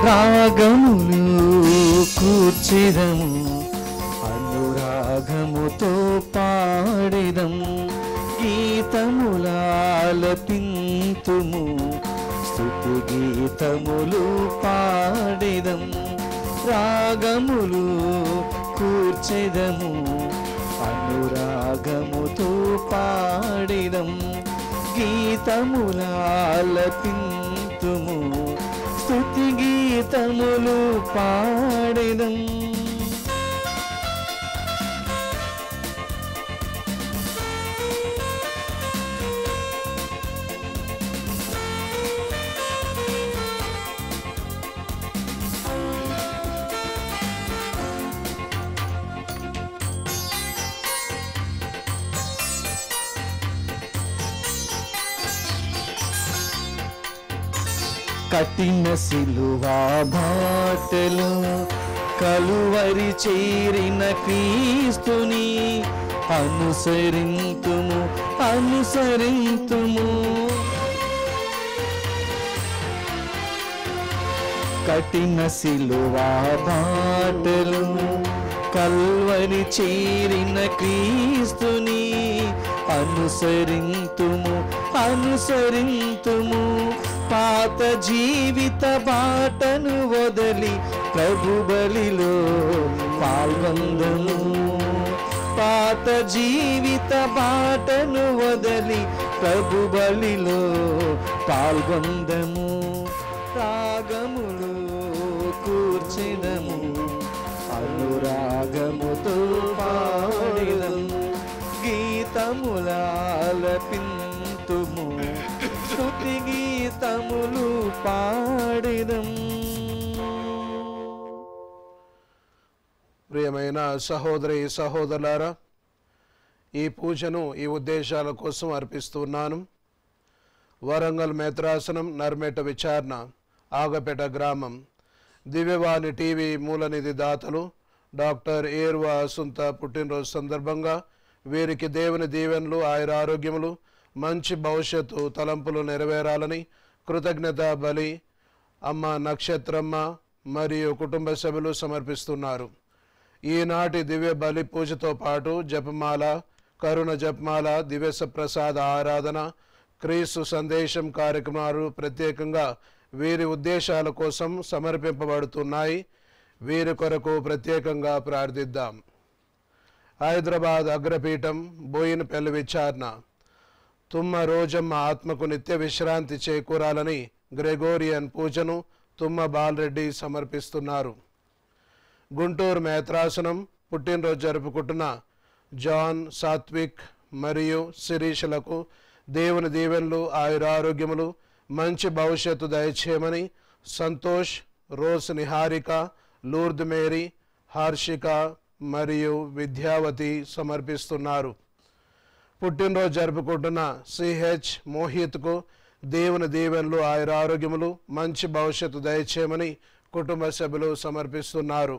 రాగములు కూర్చిదము అనురాగముతో పాడిదం గీతములాలపింతుము స్థుతి గీతములు పాడిదం రాగములు కూర్చెదము అనురాగముతో పాడిదం గీతములాలపింతుము స్థుతి గీతములు పాడిదం కఠిన సిలువా బాటలు కలువరి చేరిన క్రీస్తుని అనుసరింతుము అనుసరింతుము కఠిన సిలువా బాటలు కల్వరి చేరిన క్రీస్తుని అనుసరింతుము అనుసరింతుము పాత జీవిత బాటను వదలి ప్రభు బలిలో పాల్గొందము పాత జీవిత బాటను వదలి ప్రభు బలిలో పాల్గొందము రాగములు కూర్చెదము అనురాగముతో పాడిదం గీతములాలపింతుము స్తుతి గీతములు పాడిదం ప్రియమైన సహోదరి సహోదరులారా ఈ పూజను ఈ ఉద్దేశాల కోసం అర్పిస్తున్నాను వరంగల్ మేత్రాసనం నర్మేట విచారణ ఆగపేట గ్రామం దివ్యవాణి టీవీ మూలనిధి దాతలు డాక్టర్ ఏర్వా సుంత పుట్టినరోజు సందర్భంగా వీరికి దేవుని దీవెనలు ఆయుర ఆరోగ్యములు మంచి భవిష్యత్తు తలంపులు నెరవేరాలని కృతజ్ఞత బలి అమ్మ నక్షత్రమ్మ మరియు కుటుంబ సభ్యులు సమర్పిస్తున్నారు ఈనాటి దివ్య బలి పూజతో పాటు జపమాల కరుణ జపమాల దివ్య ప్రసాద ఆరాధన క్రీస్తు సందేశం కార్యక్రమాలు ప్రత్యేకంగా వీరి ఉద్దేశాల కోసం సమర్పింపబడుతున్నాయి వీరి కొరకు ప్రత్యేకంగా ప్రార్థిద్దాం హైదరాబాద్ అగ్రపీఠం బోయినపల్లి విచారణ తుమ్మ రోజమ్మ ఆత్మకు నిత్య విశ్రాంతి చేకూరాలని గ్రెగోరియన్ పూజను తుమ్మ బాలరెడ్డి సమర్పిస్తున్నారు గుంటూరు మేత్రాసనం పుట్టినరోజు జరుపుకుంటున్న జాన్ సాత్విక్ మరియు శిరీషలకు దేవుని దీవెనలు ఆయురారోగ్యములు మంచి భవిష్యత్తు దయచేయమని Santosh Rose Niharika Lourdes Mary Harshika మరియు విద్యావతి సమర్పిస్తున్నారు పుట్టినరోజు జరుపుకుంటున్న సిహెచ్ మోహిత్కు దేవుని దీవెనలు ఆయురారోగ్యములు మంచి భవిష్యత్తు దయచేయమని కుటుంబ సభ్యులు సమర్పిస్తున్నారు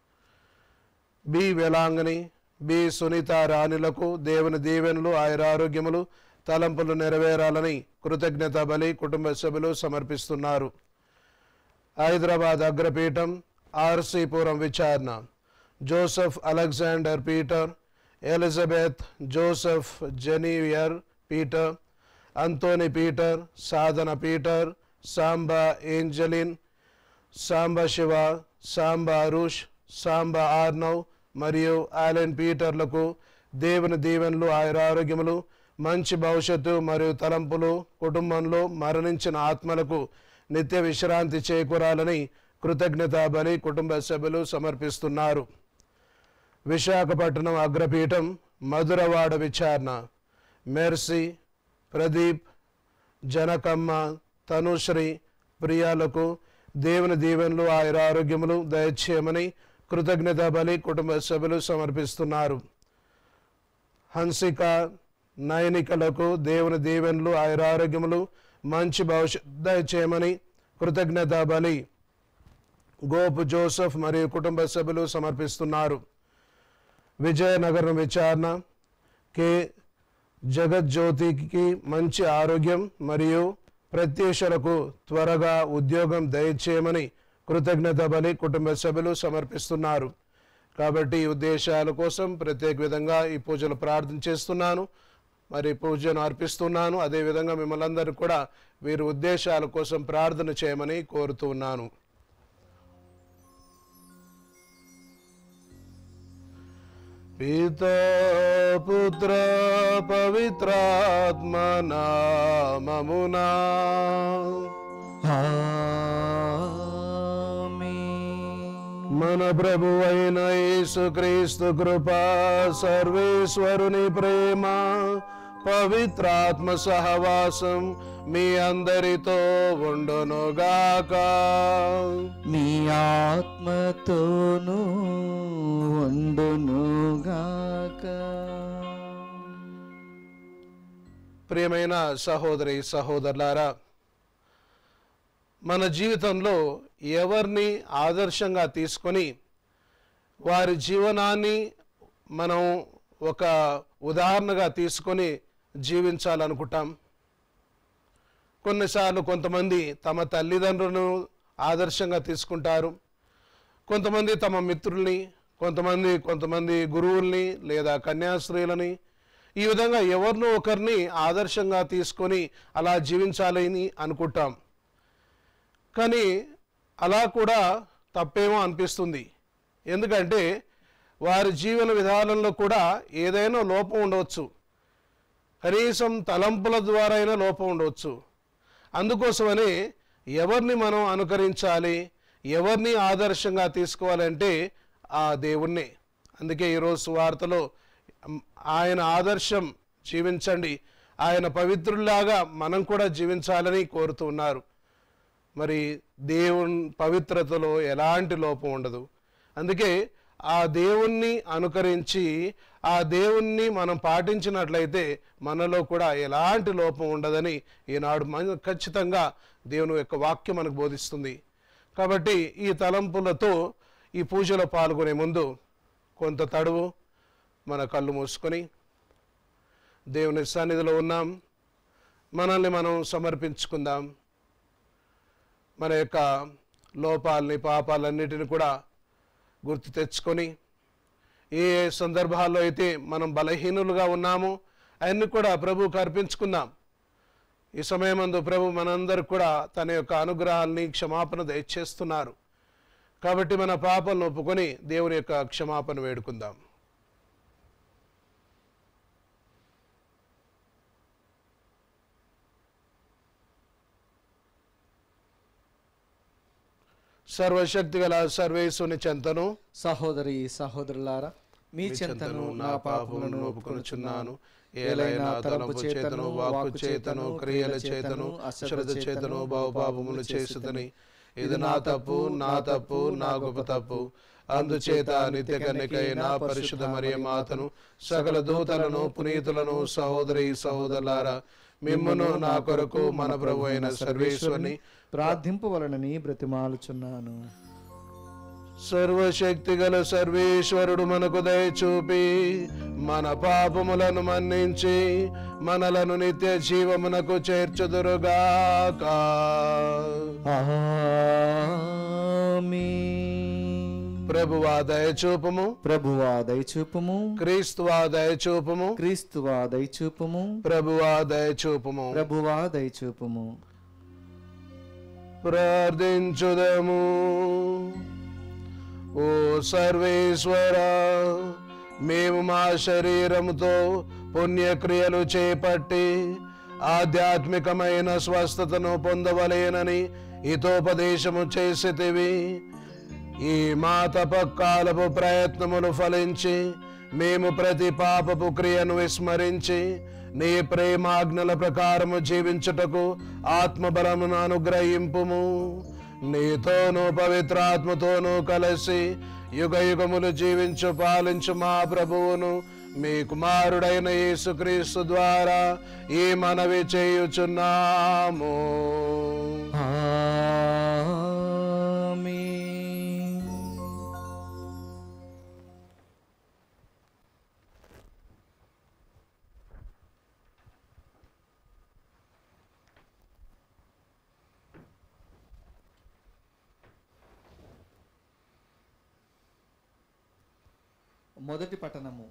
బి వెలాంగని బి సునీత రాణులకు దేవుని దీవెనలు ఆయురారోగ్యములు తలంపులు నెరవేరాలని కృతజ్ఞత బలి కుటుంబ సభ్యులు సమర్పిస్తున్నారు హైదరాబాద్ అగ్రపీఠం ఆర్సీపురం విచారణ Joseph Alexander Peter Elizabeth Joseph Genevieve Peter Anthony Peter Sadhana Peter Samba Angeline Samba Shiva Samba Arush Samba Arnav మరియు ఆలెన్ పీటర్లకు దేవుని దీవెనలు ఆయురారోగ్యములు మంచి భవిష్యత్తు మరియు తలంపులు కుటుంబంలో మరణించిన ఆత్మలకు నిత్య విశ్రాంతి చేకూరాలని కృతజ్ఞత బలి కుటుంబ సభ్యులు సమర్పిస్తున్నారు విశాఖపట్నం అగ్రపీఠం మధురవాడ విచారణ మెర్సీ ప్రదీప్ జనకమ్మ తనుశ్రీ ప్రియాలకు దేవుని దీవెనలు ఆయుర ఆరోగ్యములు దయచేయమని కృతజ్ఞత బలి కుటుంబ సభ్యులు సమర్పిస్తున్నారు హన్సిక నయనికలకు దేవుని దీవెనలు ఆయుర ఆరోగ్యములు మంచి భవిష్యత్ దయచేయమని కృతజ్ఞత బలి గోపు జోసెఫ్ మరియు కుటుంబ సభ్యులు సమర్పిస్తున్నారు విజయనగరం విచారణ కె జగజ్యోతికి మంచి ఆరోగ్యం మరియు ప్రత్యూషలకు త్వరగా ఉద్యోగం దయచేయమని కృతజ్ఞత బలి కుటుంబ సభ్యులు సమర్పిస్తున్నారు కాబట్టి ఈ ఉద్దేశాల కోసం ప్రత్యేక విధంగా ఈ పూజలు ప్రార్థన చేస్తున్నాను మరి పూజను అర్పిస్తున్నాను అదేవిధంగా మిమ్మల్ని అందరూ కూడా వీరి ఉద్దేశాల కోసం ప్రార్థన చేయమని కోరుతున్నాను పితా పుత్ర పవిత్రాత్మ నామమునా మన ప్రభు అయిన యేసుక్రీస్తు కృప సర్వేశ్వరుని ప్రేమ పవిత్రాత్మ సహవాసం మీ అందరితో ఉండునుగాక మీ ఆత్మతోనూ ఉండునుగాక ప్రియమైన సహోదరి సహోదరులారా మన జీవితంలో ఎవరిని ఆదర్శంగా తీసుకొని వారి జీవనాన్ని మనం ఒక ఉదాహరణగా తీసుకొని జీవించాలనుకుంటాం కొన్నిసార్లు కొంతమంది తమ తల్లిదండ్రులను ఆదర్శంగా తీసుకుంటారు కొంతమంది తమ మిత్రుల్ని కొంతమంది కొంతమంది గురువుల్ని లేదా కన్యాస్త్రీలని ఈ విధంగా ఎవరినో ఒకరిని ఆదర్శంగా తీసుకొని అలా జీవించాలని అనుకుంటాం కానీ అలా కూడా తప్పేమో అనిపిస్తుంది ఎందుకంటే వారి జీవన విధానంలో కూడా ఏదైనా లోపం ఉండవచ్చు కనీసం తలంపుల ద్వారా అయినా లోపం ఉండవచ్చు అందుకోసమని ఎవరిని మనం అనుకరించాలి ఎవరిని ఆదర్శంగా తీసుకోవాలంటే ఆ దేవుణ్ణి అందుకే ఈరోజు వార్తలో ఆయన ఆదర్శం జీవించండి ఆయన పవిత్రుల్లాగా మనం కూడా జీవించాలని కోరుతూ ఉన్నారు మరి దేవుని పవిత్రతలో ఎలాంటి లోపం ఉండదు అందుకే ఆ దేవుణ్ణి అనుకరించి ఆ దేవుణ్ణి మనం పాటించినట్లయితే మనలో కూడా ఎలాంటి లోపం ఉండదని ఈనాడు మన ఖచ్చితంగా దేవుని యొక్క వాక్యం మనకు బోధిస్తుంది కాబట్టి ఈ తలంపులతో ఈ పూజలో పాల్గొనే ముందు కొంత తడువు మన కళ్ళు మూసుకొని దేవుని సన్నిధిలో ఉన్నాం మనల్ని మనం సమర్పించుకుందాం మన యొక్క లోపాలని పాపాలన్నిటిని కూడా గుర్తు తెచ్చుకొని ఏ ఏ సందర్భాల్లో అయితే మనం బలహీనులుగా ఉన్నామో అవన్నీ కూడా ప్రభువుకు అర్పించుకుందాం ఈ సమయమందు ప్రభు మనందరూ కూడా తన యొక్క అనుగ్రహాల్ని క్షమాపణ దయచేస్తున్నారు కాబట్టి మన పాపలను ఒప్పుకొని దేవుని యొక్క క్షమాపణ వేడుకుందాం సర్వశక్తి గల సర్వేశ్వని చెంతను సహోదరి సహోదరులారా మీ చెంతను నా పాపములను ఒప్పుకొనుచున్నాను ఏలైనా తలంపు చేతను వాక్కు చేతను క్రియల చేతను అశ్రద్ధ చేతను బహుపాపములు చేసుదని ఇది నా తప్పు నా తప్పు నా గొప్ప తప్పు అందుచేత నిత్య కన్యకైన పరిశుద్ధ మరియ మాతను సకల దూతలను పునీతులను సహోదరి సహోదరులారా మిమ్మును నా కొరకు మన ప్రభు అయిన సర్వేశ్వరుని ప్రార్థింపవలనని బ్రతిమాలుచున్నాను సర్వశక్తి గల సర్వేశ్వరుడు మనకు దయచూపి మన పాపములను మన్నించి మనలను నిత్య జీవమునకు చేర్చుదురుగాక ప్రభువా దయచూపము ప్రభువా దయచూపుము క్రీస్తువా దయచూపము క్రీస్తువా దయచూపుము ప్రభువా దయచూపము ప్రభువా దయచూపుము ప్రార్థించుదము ఓ సర్వేశ్వర మేము మా శరీరముతో పుణ్యక్రియలు చేపట్టి ఆధ్యాత్మికమైన స్వస్థతను పొందవలేనని హితోపదేశము చేసితివి ఈ మా తపకాలపు ప్రయత్నములు ఫలించి మేము ప్రతి పాపపు క్రియను విస్మరించి నీ ప్రేమాజ్ఞల ప్రకారము జీవించుటకు ఆత్మబలమును అనుగ్రహింపుము నీతోనూ పవిత్రాత్మతోనూ కలిసి యుగ యుగములు జీవించు పాలించు మా ప్రభువును మీ కుమారుడైన యేసుక్రీస్తు ద్వారా ఈ మనవి చేయుచున్నాము మొదటి పట్టణము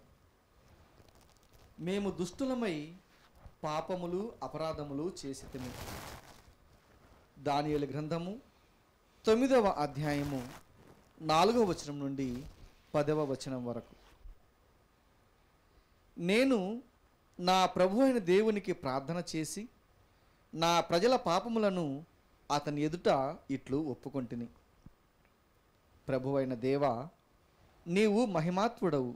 మేము దుష్టులమై పాపములు అపరాధములు చేసితిమి దానియేలు గ్రంథము తొమ్మిదవ అధ్యాయము నాలుగవ వచనం నుండి పదవ వచనం వరకు నేను నా ప్రభు అయిన దేవునికి ప్రార్థన చేసి నా ప్రజల పాపములను అతని ఎదుట ఇట్లు ఒప్పుకొంటిని ప్రభు అయిన దేవా నీవు మహిమాత్ముడవు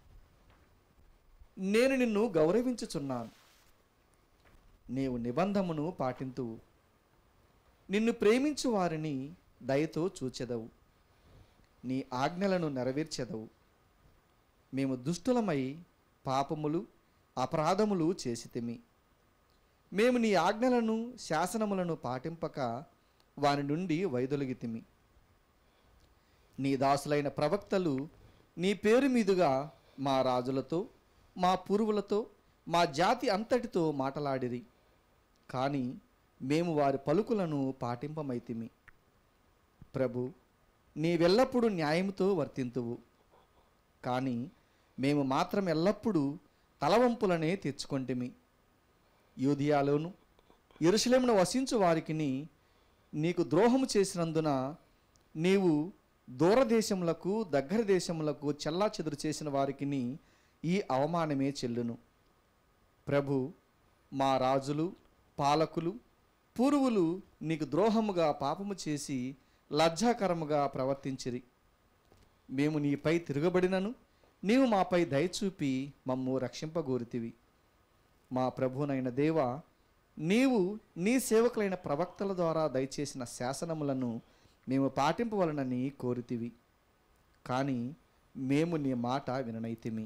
నేను నిన్ను గౌరవించుచున్నాను నీవు నిబంధమును పాటింతువు నిన్ను ప్రేమించు వారిని దయతో చూచెదవు నీ ఆజ్ఞలను నెరవేర్చెదవు మేము దుష్టులమై పాపములు అపరాధములు చేసితిమి మేము నీ ఆజ్ఞలను శాసనములను పాటింపక వాని నుండి వైదొలిగితిమి నీ దాసులైన ప్రవక్తలు నీ పేరు మీదుగా మా రాజులతో మా పూర్వులతో మా జాతి అంతటితో మాటలాడిరి కానీ మేము వారి పలుకులను పాటింపమైతిమి ప్రభు నీవెల్లప్పుడూ న్యాయముతో వర్తింతువు కానీ మేము మాత్రం ఎల్లప్పుడూ తలవంపులనే తెచ్చుకొంటిమి యూదియాలోను ఎరుసలేమును వసించు వారికిని నీకు ద్రోహము చేసినందున నీవు దూరదేశములకు దగ్గర దేశములకు చెల్లా చెదురు చేసిన వారికిని ఈ అవమానమే చెల్లును ప్రభు మా రాజులు పాలకులు పూర్వులు నీకు ద్రోహముగా పాపము చేసి లజ్జాకరముగా ప్రవర్తించిరి మేము నీపై తిరగబడినను నీవు మాపై దయచూపి మమ్ము రక్షింపగోరితివి మా ప్రభునైన దేవా నీవు నీ సేవకులైన ప్రవక్తల ద్వారా దయచేసిన శాసనములను మేము పాటింపవలనని కోరితివి కానీ మేము నీ మాట విననైతిమి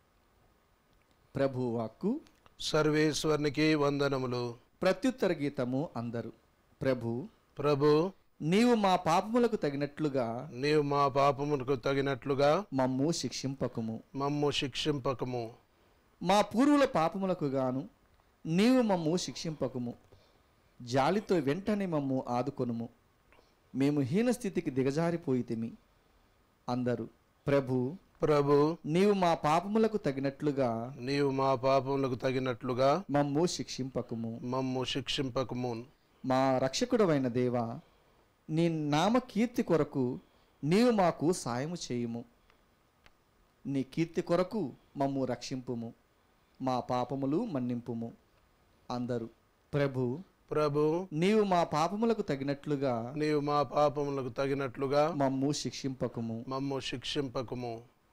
ప్రభు వాక్కు సర్వేశ్వరునికి వందనములు ప్రత్యుత్తర గీతము అందరు ప్రభు ప్రభు నీవు మా పాపములకు తగినట్లుగా నీవు మా పాపమునకు తగినట్లుగా మమ్ము శిక్షింపకుము మమ్ము శిక్షింపకము మా పూర్వుల పాపములకు గాను నీవు మమ్ము శిక్షింపకుము జాలితో వెంటనే మమ్ము ఆదుకొనుము మేము హీనస్థితికి దిగజారిపోయితిమి అందరు ప్రభు ప్రభు నీవు మా పాపములకు తగినట్లుగా నీవు మా పాపములకు తగినట్లుగా మమ్ము శిక్షింపకుము మమ్ము శిక్షింపకము మా రక్షకుడవైన దేవా నీ నామ కీర్తి కొరకు నీవు మాకు సాయము చేయుము నీ కీర్తి కొరకు మమ్ము రక్షింపుము మా పాపములు మన్నింపుము అందరు ప్రభు ప్రభు నీవు మా పాపములకు తగినట్లుగా నీవు మా పాపములకు తగినట్లుగా మమ్ము శిక్షింపకుము మమ్ము శిక్షింపకము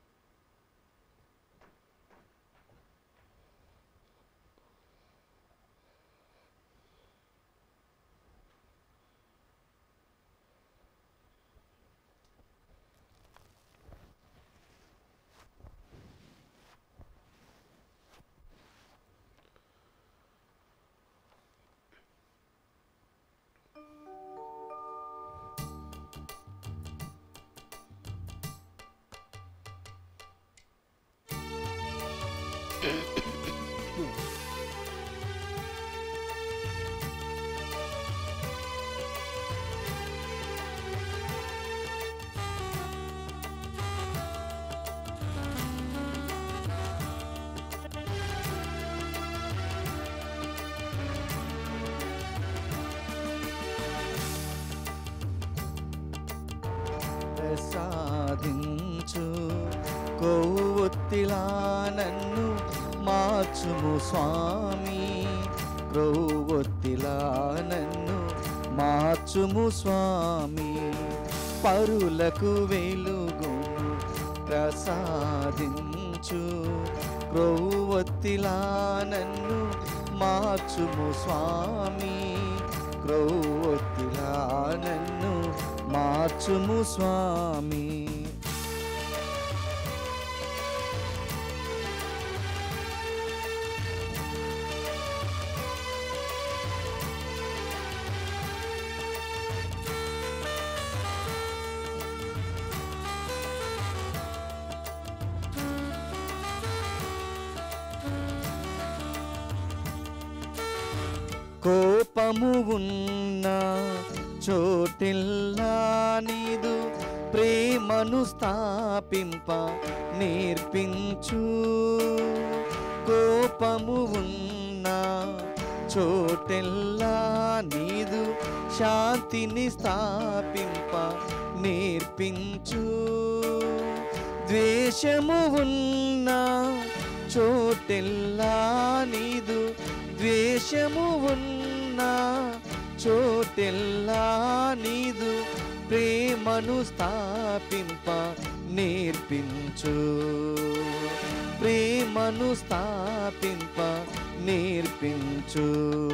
ప్రసాదించు కొవ్వొత్తిలా నన్ను మార్చుము స్వామి క్రొవ్వొత్తిలా నన్ను మార్చుము స్వామి పరులకు వెలుగును ప్రసాదించు క్రొవ్వొత్తిలా నన్ను మార్చుము స్వామి క్రొవ్వొత్తిలా నన్ను మార్చుము స్వామి కోపము ఉన్న చోటిల్లా నీదు ప్రేమ ప్రేమను స్థాపింప నేర్పించు కోపము ఉన్న చోటెల్లా నీదు శాంతిని స్థాపింప నేర్పించు ద్వేషము ఉన్న చోటెల్లా నీదు ద్వేషము ఉన్న చోటెల్లా నీదు ప్రేమను స్థాపింప నేర్పించు ప్రేమను స్థాపింప నేర్పించు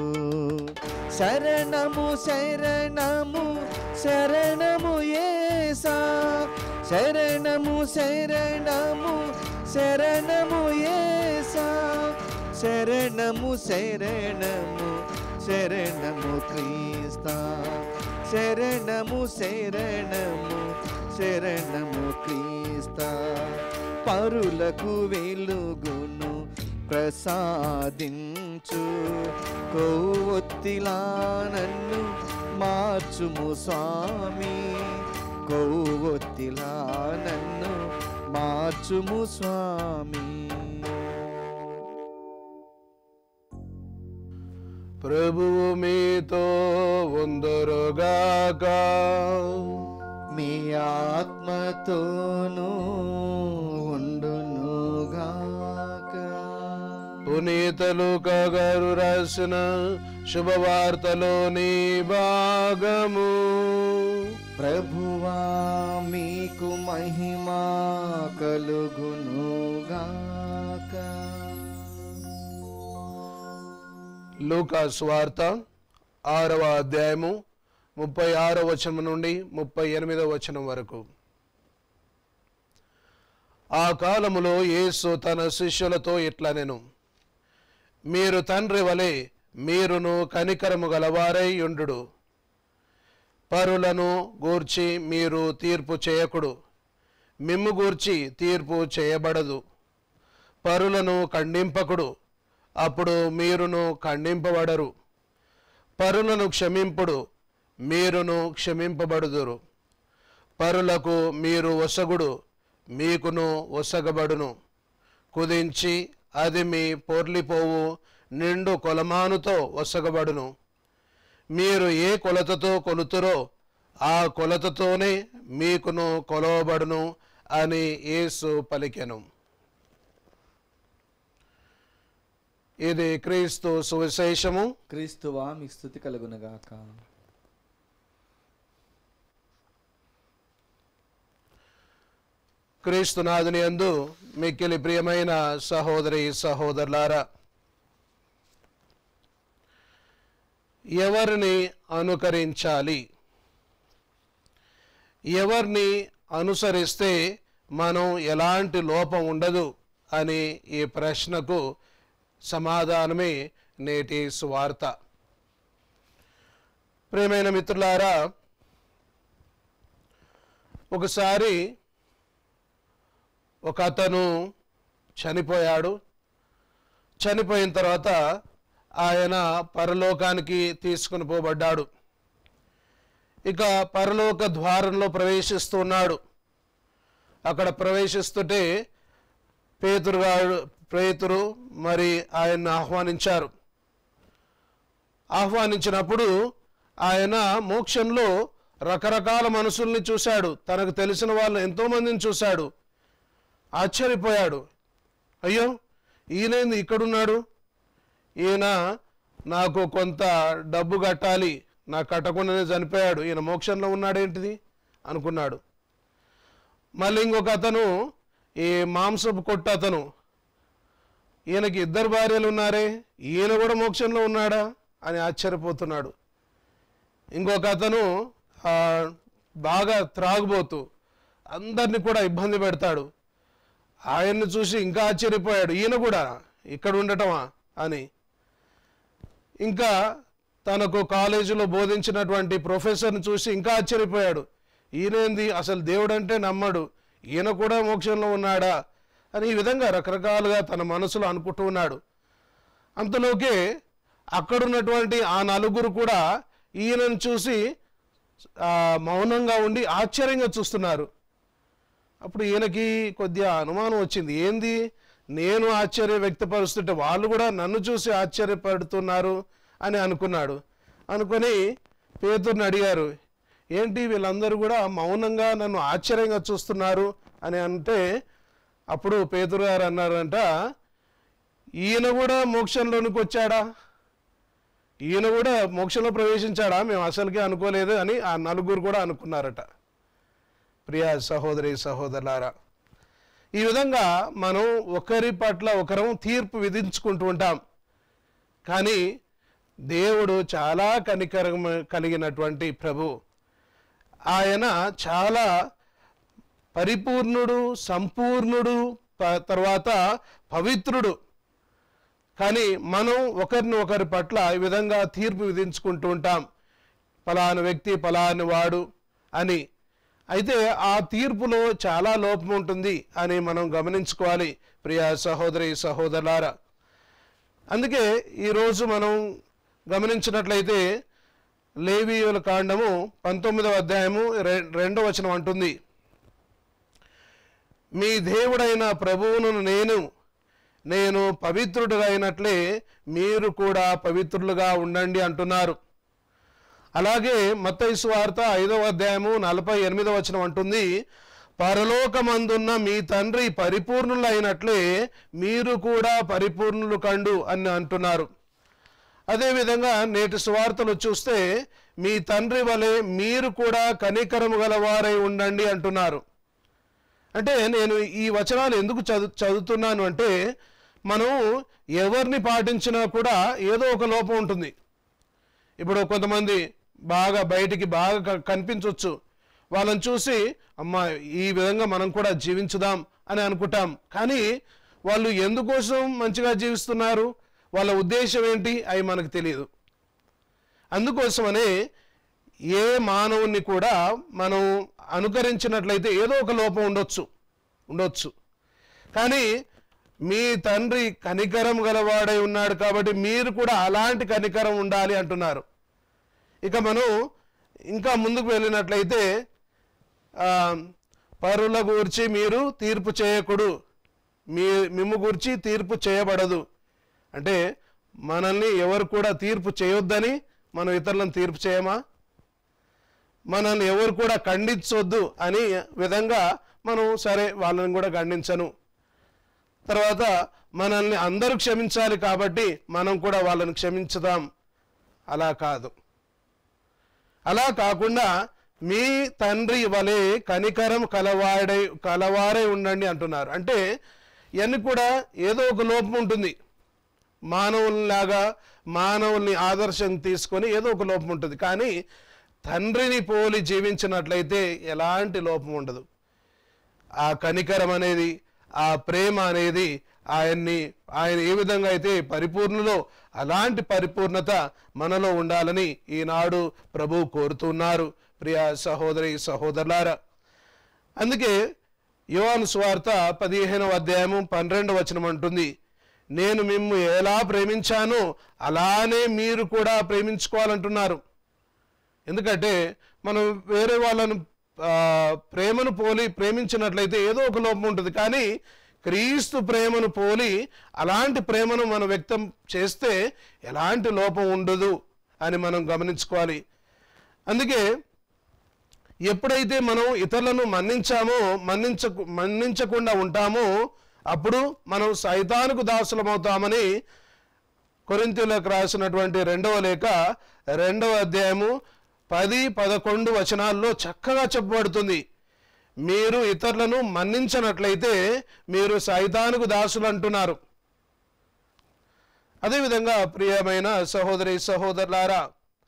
శరణము శరణము శరణము ఏసా శరణము శరణము శరణము ఏసా శరణము శరణము శరణము క్రీస్తా శరణము శరణము శరణము క్రీస్తా పరులకు వెలుగును ప్రసాదించు కొవ్వొత్తిలా నన్ను మార్చుము స్వామి కొవ్వొత్తిలా నన్ను మార్చుము స్వామి ప్రభువు మీతో ఉందరుగాక మీ ఆత్మతోనూ ఉండునుగాక పునీతలు కగారు రాసిన శుభవార్తలోని భాగము ప్రభువా మీకు మహిమా కలుగునుగాక లూకా స్వార్త ఆరవ అధ్యాయము ముప్పై ఆరో వచనం నుండి ముప్పై ఎనిమిదవ వచనం వరకు ఆ కాలములో యేసు తన శిష్యులతో ఇట్లా నేను మీరు తండ్రి వలె మీరును కనికరము గలవారై ఉండు పరులను గూర్చి మీరు తీర్పు చేయకుడు మిమ్ము గూర్చి తీర్పు చేయబడదు పరులను ఖండింపకుడు అప్పుడు మీరును ఖండింపబడరు పరులను క్షమింపుడు మీరును క్షమింపబడుదురు పరులకు మీరు ఒసగుడు మీకును ఒసగబడును కుదించి అది మీ పొర్లిపోవు నిండు కొలమానుతో ఒసగబడును మీరు ఏ కొలతతో కొలుతురో ఆ కొలతతోనే మీకును కొలవబడును అని యేసు పలికెను ఇది క్రీస్తు సువిశేషము క్రీస్తువా మీకు స్థుతి కలుగునగాక క్రీస్తునాథుని యందు మిక్కిలి ప్రియమైన సహోదరి సహోదరులారా ఎవరిని అనుకరించాలి ఎవరిని అనుసరిస్తే మనం ఎలాంటి లోపం ఉండదు అని ఈ ప్రశ్నకు సమాధానమే నేటి సువార్త ప్రియమైన మిత్రులారా ఒకసారి ఒక అతను చనిపోయాడు చనిపోయిన తర్వాత ఆయన పరలోకానికి తీసుకుని పోబడ్డాడు ఇక పరలోక ద్వారంలో ప్రవేశిస్తున్నాడు అక్కడ ప్రవేశిస్తుంటే పేతురు గారు పేతురు మరి ఆయన్ని ఆహ్వానించారు ఆహ్వానించినప్పుడు ఆయన మోక్షంలో రకరకాల మనుషుల్ని చూశాడు తనకు తెలిసిన వాళ్ళు ఎంతోమందిని చూశాడు ఆశ్చర్యపోయాడు అయ్యో ఈయనేంది ఇక్కడున్నాడు ఈయన నాకు కొంత డబ్బు కట్టాలి నాకు కట్టకుండానే చనిపోయాడు ఈయన మోక్షంలో ఉన్నాడేంటిది అనుకున్నాడు మళ్ళీ ఇంకొక అతను ఈ మాంసపు కొట్టు అతను ఈయనకి ఇద్దరు భార్యలు ఉన్నారే ఈయన కూడా మోక్షంలో ఉన్నాడా అని ఆశ్చర్యపోతున్నాడు ఇంకొక అతను ఆ, బాగా త్రాగుబోతూ అందరిని కూడా ఇబ్బంది పెడతాడు ఆయన్ని చూసి ఇంకా ఆశ్చర్యపోయాడు ఈయన కూడా ఇక్కడ ఉండటమా అని ఇంకా తనకు కాలేజీలో బోధించినటువంటి ప్రొఫెసర్ని చూసి ఇంకా ఆశ్చర్యపోయాడు ఈయనేంది అసలు దేవుడు అంటే నమ్మడు ఈయన కూడా మోక్షంలో ఉన్నాడా అని ఈ విధంగా రకరకాలుగా తన మనసులో అనుకుంటూ ఉన్నాడు అంతలోకే అక్కడున్నటువంటి ఆ నలుగురు కూడా ఈయనను చూసి ఆ, మౌనంగా ఉండి ఆశ్చర్యంగా చూస్తున్నారు అప్పుడు ఈయనకి కొద్దిగా అనుమానం వచ్చింది ఏంది నేను ఆశ్చర్య వ్యక్తపరుస్తుంటే వాళ్ళు కూడా నన్ను చూసి ఆశ్చర్యపడుతున్నారు అని అనుకున్నాడు అనుకొని పేతుర్ని అడిగారు ఏంటి వీళ్ళందరూ కూడా మౌనంగా నన్ను ఆశ్చర్యంగా చూస్తున్నారు అని అంటే అప్పుడు పేతురు గారు అన్నారంట ఈయన కూడా మోక్షంలోనికి వచ్చాడా ఈయన కూడా మోక్షంలో ప్రవేశించాడా మేము అసలుకే అనుకోలేదు అని ఆ నలుగురు కూడా అనుకున్నారట ప్రియ సహోదరి సహోదరులారా ఈ విధంగా మనం ఒకరి పట్ల ఒకరం తీర్పు విధించుకుంటూ ఉంటాం కానీ దేవుడు చాలా కనికరం కలిగినటువంటి ప్రభు ఆయన చాలా పరిపూర్ణుడు సంపూర్ణుడు ప- తర్వాత పవిత్రుడు కానీ మనం ఒకరిని ఒకరి పట్ల ఈ విధంగా తీర్పు విధించుకుంటూ ఉంటాం ఫలాని వ్యక్తి ఫలాని వాడు అని అయితే ఆ తీర్పులో చాలా లోపం ఉంటుంది అని మనం గమనించుకోవాలి ప్రియ సహోదరి సహోదరులారా అందుకే ఈరోజు మనం గమనించినట్లయితే లేవీయుల కాండము పంతొమ్మిదవ అధ్యాయము రె- రెండవ వచనం అంటుంది మీ దేవుడైన ప్రభువును నేను నేను పవిత్రుడుగైనట్లే మీరు కూడా పవిత్రులుగా ఉండండి అంటున్నారు అలాగే మత్తయి సువార్త ఐదవ అధ్యాయము నలభై ఎనిమిదవ వచనం అంటుంది పరలోకమందున్న మీ తండ్రి పరిపూర్ణులైనట్లే మీరు కూడా పరిపూర్ణులు కండు అని అంటున్నారు అదేవిధంగా నేటి సువార్తలు చూస్తే మీ తండ్రి వలె మీరు కూడా కనికరము గలవారై ఉండండి అంటున్నారు అంటే నేను ఈ వచనాలు ఎందుకు చదువు చదువుతున్నాను అంటే మనం ఎవరిని పాటించినా కూడా ఏదో ఒక లోపం ఉంటుంది ఇప్పుడు కొంతమంది బాగా బయటికి బాగా క- కనిపించవచ్చు వాళ్ళని చూసి అమ్మ ఈ విధంగా మనం కూడా జీవించుదాం అని అనుకుంటాం కానీ వాళ్ళు ఎందుకోసం మంచిగా జీవిస్తున్నారు వాళ్ళ ఉద్దేశం ఏంటి అవి మనకు తెలియదు అందుకోసమనే ఏ మానవుని కూడా మనం అనుకరించినట్లయితే ఏదో ఒక లోపం ఉండొచ్చు ఉండొచ్చు కానీ మీ తండ్రి కనికరం గలవాడై ఉన్నాడు కాబట్టి మీరు కూడా అలాంటి కనికరం ఉండాలి అంటున్నారు ఇక మనం ఇంకా ముందుకు వెళ్ళినట్లయితే ఆ, పరుల గూర్చి మీరు తీర్పు చేయకుడు మీ మిమ్ము గూర్చి తీర్పు చేయబడదు అంటే మనల్ని ఎవరు కూడా తీర్పు చేయొద్దని మనం ఇతరులను తీర్పు చేయమా మనల్ని ఎవరు కూడా ఖండించొద్దు అని విధంగా మనం సరే వాళ్ళని కూడా ఖండించను తర్వాత మనల్ని అందరూ క్షమించాలి కాబట్టి మనం కూడా వాళ్ళని క్షమించుదాం అలా కాదు అలా కాకుండా మీ తండ్రి వలె కనికరం కలవాడై కలవారై ఉండండి అంటున్నారు అంటే ఇవన్నీ కూడా ఏదో ఒక లోపం ఉంటుంది మానవుల్లాగా మానవుల్ని ఆదర్శం తీసుకొని ఏదో ఒక లోపం ఉంటుంది కానీ తండ్రిని పోలి జీవించినట్లయితే ఎలాంటి లోపం ఉండదు ఆ కనికరం అనేది ఆ ప్రేమ అనేది ఆయన్ని ఆయన ఏ విధంగా అయితే పరిపూర్ణలో అలాంటి పరిపూర్ణత మనలో ఉండాలని ఈనాడు ప్రభు కోరుతున్నారు ప్రియ సహోదరి సహోదరులారా అందుకే యోహాను స్వార్త పదిహేనవ అధ్యాయము పన్నెండవ వచనం అంటుంది నేను మిమ్ము ఎలా ప్రేమించానో అలానే మీరు కూడా ప్రేమించుకోవాలంటున్నారు ఎందుకంటే మనం వేరే వాళ్ళను ఆ, ప్రేమను పోలి ప్రేమించినట్లయితే ఏదో ఒక లోపం ఉంటుంది కానీ క్రీస్తు ప్రేమను పోలి అలాంటి ప్రేమను మనం వ్యక్తం చేస్తే ఎలాంటి లోపం ఉండదు అని మనం గమనించుకోవాలి అందుకే ఎప్పుడైతే మనం ఇతరులను మన్నించామో మన్నించ మన్నించకుండా ఉంటామో అప్పుడు మనం సైతానుకు దాసులమవుతామని కొరింతీలకు రాసినటువంటి రెండవ లేఖ రెండవ అధ్యాయము పది పదకొండు వచనాల్లో చక్కగా చెప్పబడుతుంది మీరు ఇతరులను మన్నించనట్లయితే మీరు సైతానుకు దాసులు అంటున్నారు అదేవిధంగా ప్రియమైన సహోదరి సహోదరులారా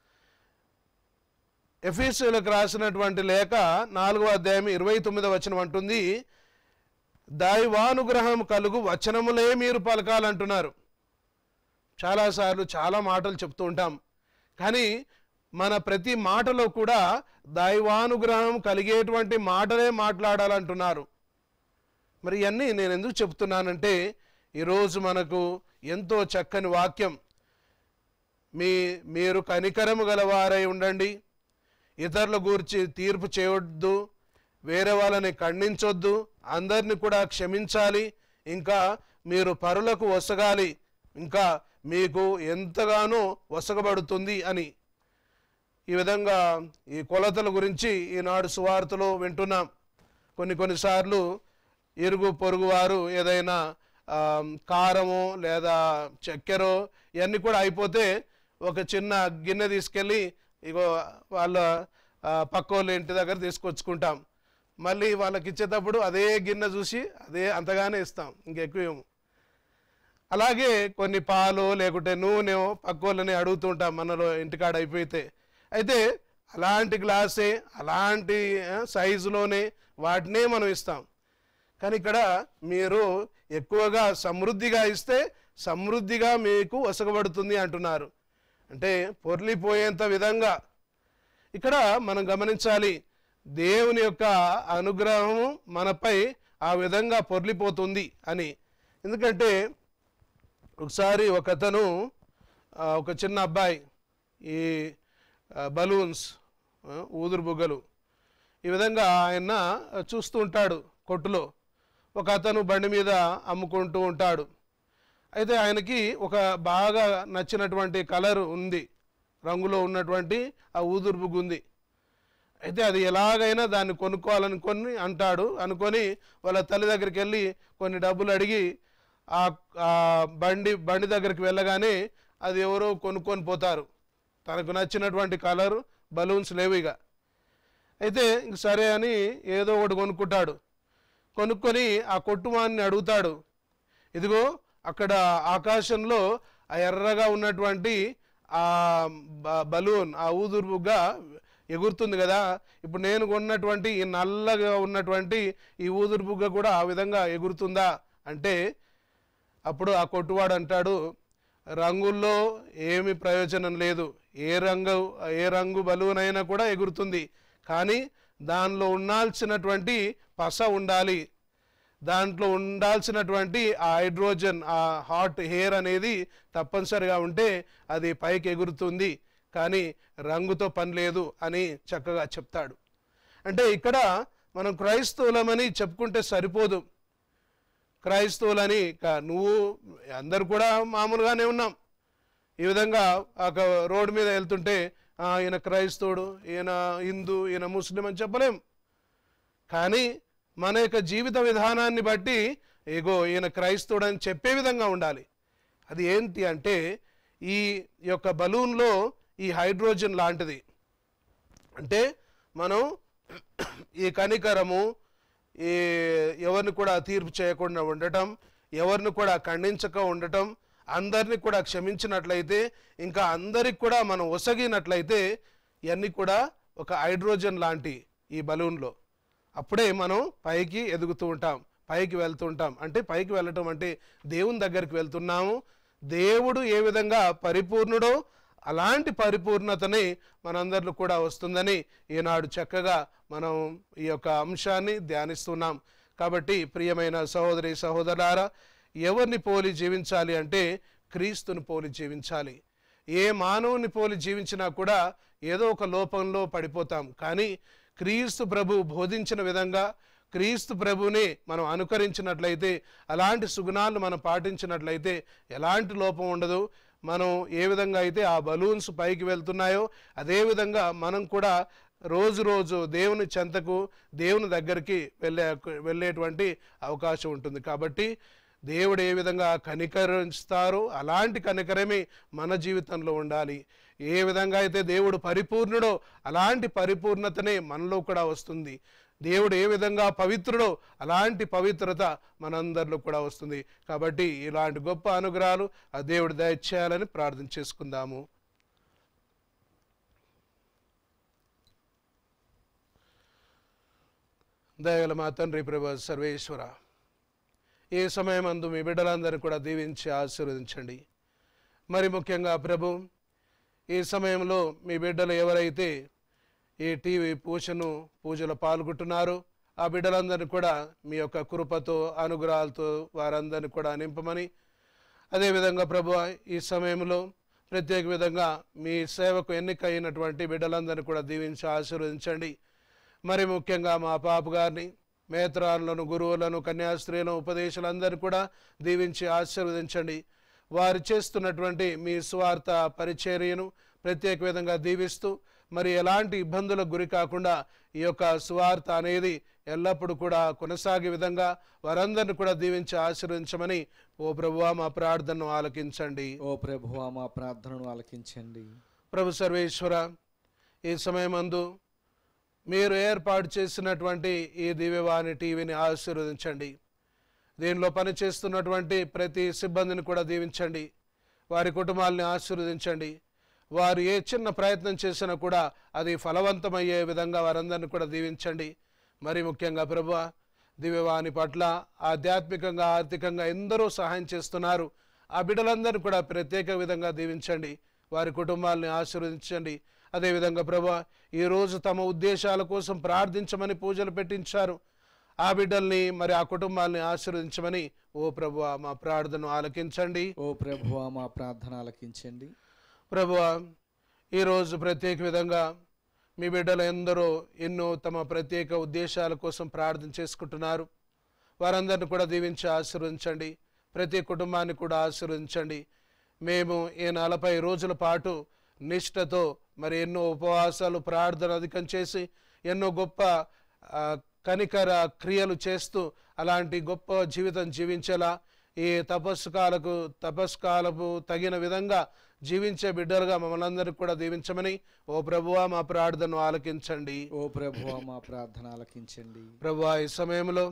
ఎఫీసీలకు రాసినటువంటి లేఖ నాలుగో అధ్యాయం ఇరవై తొమ్మిదవ వచనం అంటుంది దైవానుగ్రహం కలుగు వచనములే మీరు పలకాలంటున్నారు చాలాసార్లు చాలా మాటలు చెప్తూ ఉంటాం కానీ మన ప్రతి మాటలో కూడా దైవానుగ్రహం కలిగేటువంటి మాటలే మాట్లాడాలంటున్నారు మరి ఇవన్నీ నేను ఎందుకు చెప్తున్నానంటే ఈరోజు మనకు ఎంతో చక్కని వాక్యం మీ మీరు కనికరము గలవారై ఉండండి ఇతరుల గురించి తీర్పు చేయవద్దు వేరే వాళ్ళని ఖండించొద్దు అందరిని కూడా క్షమించాలి ఇంకా మీరు పరులకు వసగాలి ఇంకా మీకు ఎంతగానో వసగబడుతుంది అని ఈ విధంగా ఈ కొలతల గురించి ఈనాడు సువార్తలో వింటున్నాం కొన్ని కొన్నిసార్లు ఇరుగు పొరుగు వారు ఏదైనా ఆ, కారము లేదా చక్కెరో ఇవన్నీ కూడా అయిపోతే ఒక చిన్న గిన్నె తీసుకెళ్ళి ఇగో వాళ్ళ ఆ, పక్క వాళ్ళ ఇంటి దగ్గర తీసుకొచ్చుకుంటాం మళ్ళీ వాళ్ళకి ఇచ్చేటప్పుడు అదే గిన్నె చూసి అదే అంతగానే ఇస్తాం ఇంకెక్కువ ఇవ్వము. అలాగే కొన్ని పాలు లేకుంటే నూనె పక్కోళ్ళని అడుగుతుంటాం మనలో ఇంటికాడ అయిపోతే అయితే అలాంటి గ్లాసే అలాంటి ఆ, సైజులోనే వాటినే మనం ఇస్తాం కానీ ఇక్కడ మీరు ఎక్కువగా సమృద్ధిగా ఇస్తే సమృద్ధిగా మీకు వసగబడుతుంది అంటున్నారు అంటే పొర్లిపోయేంత విధంగా ఇక్కడ మనం గమనించాలి దేవుని యొక్క అనుగ్రహము మనపై ఆ విధంగా పొర్లిపోతుంది అని ఎందుకంటే ఒకసారి ఒక అతను ఆ, ఒక చిన్న అబ్బాయి ఈ ఆ, బలూన్స్ ఆ, ఊదురు బుగ్గలు ఈ విధంగా ఆయన చూస్తూ ఉంటాడు కొట్టులో ఒక అతను బండి మీద అమ్ముకుంటూ ఉంటాడు అయితే ఆయనకి ఒక బాగా నచ్చినటువంటి కలర్ ఉంది రంగులో ఉన్నటువంటి ఆ ఊదురు బుగ్గు ఉంది అయితే అది ఎలాగైనా దాన్ని కొనుక్కోవాలనుకొని అంటాడు అనుకొని వాళ్ళ తల్లి దగ్గరికి వెళ్ళి కొన్ని డబ్బులు అడిగి ఆ ఆ బండి బండి దగ్గరికి వెళ్ళగానే అది ఎవరో కొనుక్కొని పోతారు తనకు నచ్చినటువంటి కలర్ బలూన్స్ లేవు ఇక అయితే ఇంక సరే అని ఏదో ఒకటి కొనుక్కుంటాడు కొనుక్కొని ఆ కొట్టువాన్ని అడుగుతాడు ఇదిగో అక్కడ ఆకాశంలో ఆ ఎర్రగా ఉన్నటువంటి ఆ బ- బలూన్ ఆ ఊదురు బుగ్గ ఎగురుతుంది కదా ఇప్పుడు నేను కొన్నటువంటి ఈ నల్లగా ఉన్నటువంటి ఈ ఊదురు బుగ్గ కూడా ఆ విధంగా ఎగురుతుందా అంటే అప్పుడు ఆ కొట్టువాడు అంటాడు రంగుల్లో ఏమి ప్రయోజనం లేదు ఏ రంగు ఏ రంగు బలూన్ అయినా కూడా ఎగురుతుంది కానీ దానిలో ఉండాల్సినటువంటి పస ఉండాలి దాంట్లో ఉండాల్సినటువంటి ఆ హైడ్రోజన్ ఆ హాట్ హెయిర్ అనేది తప్పనిసరిగా ఉంటే అది పైకి ఎగురుతుంది కానీ రంగుతో పని లేదు అని చక్కగా చెప్తాడు అంటే ఇక్కడ మనం క్రైస్తవులమని చెప్పుకుంటే సరిపోదు క్రైస్తవులని కా- నువ్వు అందరు కూడా మామూలుగానే ఉన్నాం ఈ విధంగా ఒక రోడ్డు మీద వెళ్తుంటే "ఆ, ఈయన క్రైస్తవుడు ఈయన హిందూ ఈయన ముస్లిం అని చెప్పలేం కానీ మన యొక్క జీవిత విధానాన్ని బట్టి ఏగో ఈయన క్రైస్తవుడు అని చెప్పే విధంగా ఉండాలి అది ఏంటి అంటే ఈ యొక్క బలూన్లో ఈ హైడ్రోజన్ లాంటిది అంటే మనం ఈ కనికరము ఈ ఎవరిని కూడా తీర్పు చేయకుండా ఉండటం ఎవరిని కూడా ఖండించక ఉండటం అందరిని కూడా క్షమించినట్లయితే ఇంకా అందరికి కూడా మనం ఒసగినట్లయితే ఇవన్నీ కూడా ఒక హైడ్రోజన్ లాంటి ఈ బలూన్లో అప్పుడే మనం పైకి ఎదుగుతూ ఉంటాం పైకి వెళ్తూ ఉంటాం అంటే పైకి వెళ్ళటం అంటే దేవుని దగ్గరికి వెళ్తున్నాము దేవుడు ఏ విధంగా పరిపూర్ణుడో అలాంటి పరిపూర్ణతని మనందరిలో కూడా వస్తుందని ఈనాడు చక్కగా మనం ఈ యొక్క అంశాన్ని ధ్యానిస్తున్నాం కాబట్టి ప్రియమైన సహోదరి సహోదరులారా ఎవరిని పోలి జీవించాలి అంటే క్రీస్తుని పోలి జీవించాలి ఏ మానవుని పోలి జీవించినా కూడా ఏదో ఒక లోపంలో పడిపోతాం కానీ క్రీస్తు ప్రభు బోధించిన విధంగా క్రీస్తు ప్రభుని మనం అనుకరించినట్లయితే అలాంటి సుగుణాలు మనం పాటించినట్లయితే ఎలాంటి లోపం ఉండదు మనం ఏ విధంగా అయితే ఆ బలూన్స్ పైకి వెళ్తున్నాయో అదే విధంగా మనం కూడా రోజు రోజు దేవుని చెంతకు దేవుని దగ్గరికి వెళ్ళే వెళ్ళేటువంటి అవకాశం ఉంటుంది కాబట్టి దేవుడు ఏ విధంగా కనికరిస్తారో అలాంటి కనికరమే మన జీవితంలో ఉండాలి ఏ విధంగా అయితే దేవుడు పరిపూర్ణుడో అలాంటి పరిపూర్ణతనే మనలో కూడా వస్తుంది దేవుడు ఏ విధంగా పవిత్రుడో అలాంటి పవిత్రత మనందరిలో కూడా వస్తుంది కాబట్టి ఇలాంటి గొప్ప అనుగ్రహాలు ఆ దేవుడు దయచేయాలని ప్రార్థన చేసుకుందాము దయగల మా తండ్రి ప్రభు సర్వేశ్వర ఏ సమయమందు మీ బిడ్డలందరినీ కూడా దీవించి ఆశీర్వదించండి మరి ముఖ్యంగా ప్రభు ఈ సమయంలో మీ బిడ్డలు ఎవరైతే ఈ టీవీ పూజను పూజలో పాల్గొంటున్నారో ఆ బిడ్డలందరినీ కూడా మీ యొక్క కృపతో అనుగ్రహాలతో వారందరినీ కూడా నింపమని అదేవిధంగా ప్రభు ఈ సమయంలో ప్రత్యేక విధంగా మీ సేవకు ఎన్నికైనటువంటి బిడ్డలందరినీ కూడా దీవించి ఆశీర్వదించండి మరి ముఖ్యంగా మా పాప గారిని మేత్రాలను గురువులను కన్యాస్త్రీలను ఉపదేశాలందరినీ కూడా దీవించి ఆశీర్వదించండి వారు చేస్తున్నటువంటి మీ స్వార్థ పరిచర్యను ప్రత్యేక విధంగా దీవిస్తూ మరి ఎలాంటి ఇబ్బందులకు గురి కాకుండా ఈ యొక్క స్వార్థ అనేది ఎల్లప్పుడూ కూడా కొనసాగే విధంగా వారందరిని కూడా దీవించి ఆశీర్వదించమని ఓ ప్రభువా మా ప్రార్థనను ఆలకించండి ఓ ప్రభువా మా ప్రార్థనను ఆలకించండి ప్రభు సర్వేశ్వర ఈ సమయమందు మీరు ఏర్పాటు చేసినటువంటి ఈ దివ్యవాణి టీవీని ఆశీర్వదించండి దీనిలో పనిచేస్తున్నటువంటి ప్రతి సిబ్బందిని కూడా దీవించండి వారి కుటుంబాలని ఆశీర్వదించండి వారు ఏ చిన్న ప్రయత్నం చేసినా కూడా అది ఫలవంతమయ్యే విధంగా వారందరిని కూడా దీవించండి మరి ముఖ్యంగా ప్రభు దివ్యవాణి పట్ల ఆధ్యాత్మికంగా ఆర్థికంగా ఎందరో సహాయం చేస్తున్నారు ఆ బిడ్డలందరినీ కూడా ప్రత్యేక విధంగా దీవించండి వారి కుటుంబాలని ఆశీర్వదించండి అదేవిధంగా ప్రభా ఈరోజు తమ ఉద్దేశాల కోసం ప్రార్థించమని పూజలు పెట్టించారు ఆ బిడ్డల్ని మరి ఆ కుటుంబాలని ఆశీర్వదించమని ఓ ప్రభు మా ప్రార్థనను ఆలకించండి ఓ ప్రభువా మా ప్రార్థన ఆలకించండి ప్రభువా ఈరోజు ప్రత్యేక విధంగా మీ బిడ్డలు ఎందరో ఎన్నో తమ ప్రత్యేక ఉద్దేశాల కోసం ప్రార్థన చేసుకుంటున్నారు వారందరిని కూడా దీవించి ఆశీర్వదించండి ప్రతి కుటుంబాన్ని కూడా ఆశీర్వదించండి మేము ఈ నలభై రోజుల పాటు నిష్ఠతో మరి ఎన్నో ఉపవాసాలు ప్రార్థన అధికం చేసి ఎన్నో గొప్ప ఆ, కనికర క్రియలు చేస్తూ అలాంటి గొప్ప జీవితం జీవించేలా ఈ తపస్సుకాలకు తపస్కాలకు తగిన విధంగా జీవించే బిడ్డలుగా మమ్మల్ని అందరికీ కూడా దీవించమని ఓ ప్రభువా మా ప్రార్థనను ఆలకించండి ఓ ప్రభువా మా ప్రార్థన ఆలకించండి ప్రభువా ఈ సమయంలో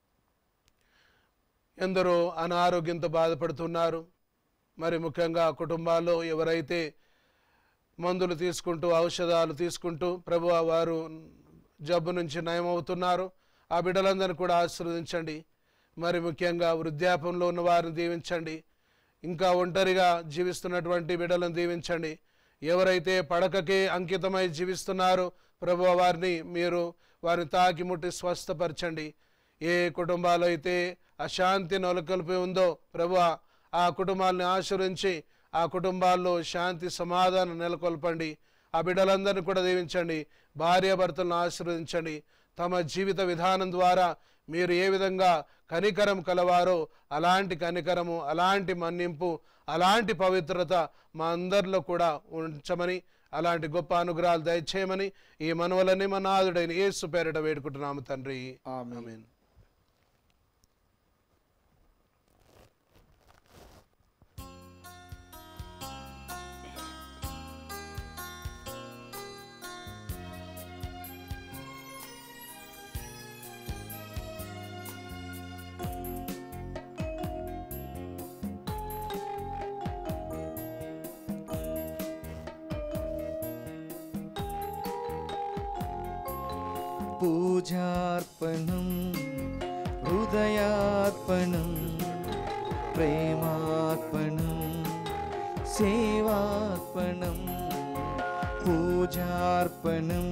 ఎందరో అనారోగ్యంతో బాధపడుతున్నారు మరి ముఖ్యంగా కుటుంబాల్లో ఎవరైతే మందులు తీసుకుంటూ ఔషధాలు తీసుకుంటూ ప్రభు వారు జబ్బు నుంచి నయమవుతున్నారు ఆ బిడ్డలందరినీ కూడా ఆశీర్వదించండి మరి ముఖ్యంగా వృద్ధాపంలో ఉన్న వారిని దీవించండి ఇంకా ఒంటరిగా జీవిస్తున్నటువంటి బిడ్డలను దీవించండి ఎవరైతే పడకకే అంకితమై జీవిస్తున్నారో ప్రభు వారిని మీరు వారిని తాకి ముట్టి స్వస్థపరచండి ఏ కుటుంబాలు అయితే అశాంతి నెలకొల్పి ఉందో ప్రభు ఆ కుటుంబాలను ఆశ్రయించి ఆ కుటుంబాల్లో శాంతి సమాధానం నెలకొల్పండి ఆ బిడ్డలందరినీ కూడా దీవించండి భార్యాభర్తలను ఆశీర్వదించండి తమ జీవిత విధానం ద్వారా మీరు ఏ విధంగా కనికరం కలవారో అలాంటి కనికరము అలాంటి మన్నింపు అలాంటి పవిత్రత మా అందరిలో కూడా ఉంచమని అలాంటి గొప్ప అనుగ్రహాలు దయచేయమని ఈ మనవలని మా నాదుడైన యేసు పేరిట వేడుకుంటున్నాము తండ్రి ఆమేన్. ఆమేన్ పూజార్పణం హృదయార్పణం ప్రేమార్పణం సేవార్పణం పూజార్పణం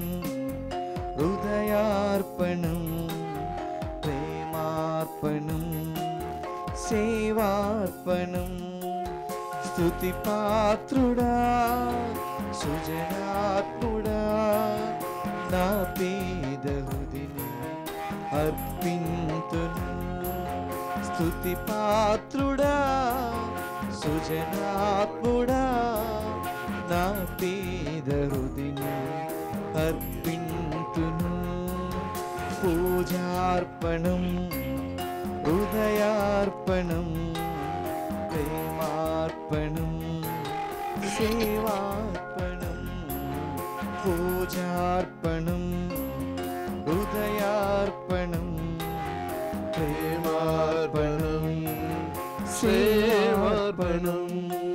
హృదయార్పణం ప్రేమార్పణం సేవార్పణం స్తుతిపాత్రుడా సుజనాత్ముడా నా పేద హృదిని అర్పింతును స్తుతిపాత్రుడా సుజనాత్ముడా నా పేద హృదిని అర్పింతును పూజార్పణం హృదయార్పణం ప్రేమార్పణం సేవార్పణం పూజార్పణం హృదయార్పణం ప్రేమార్పణం సేవార్పణం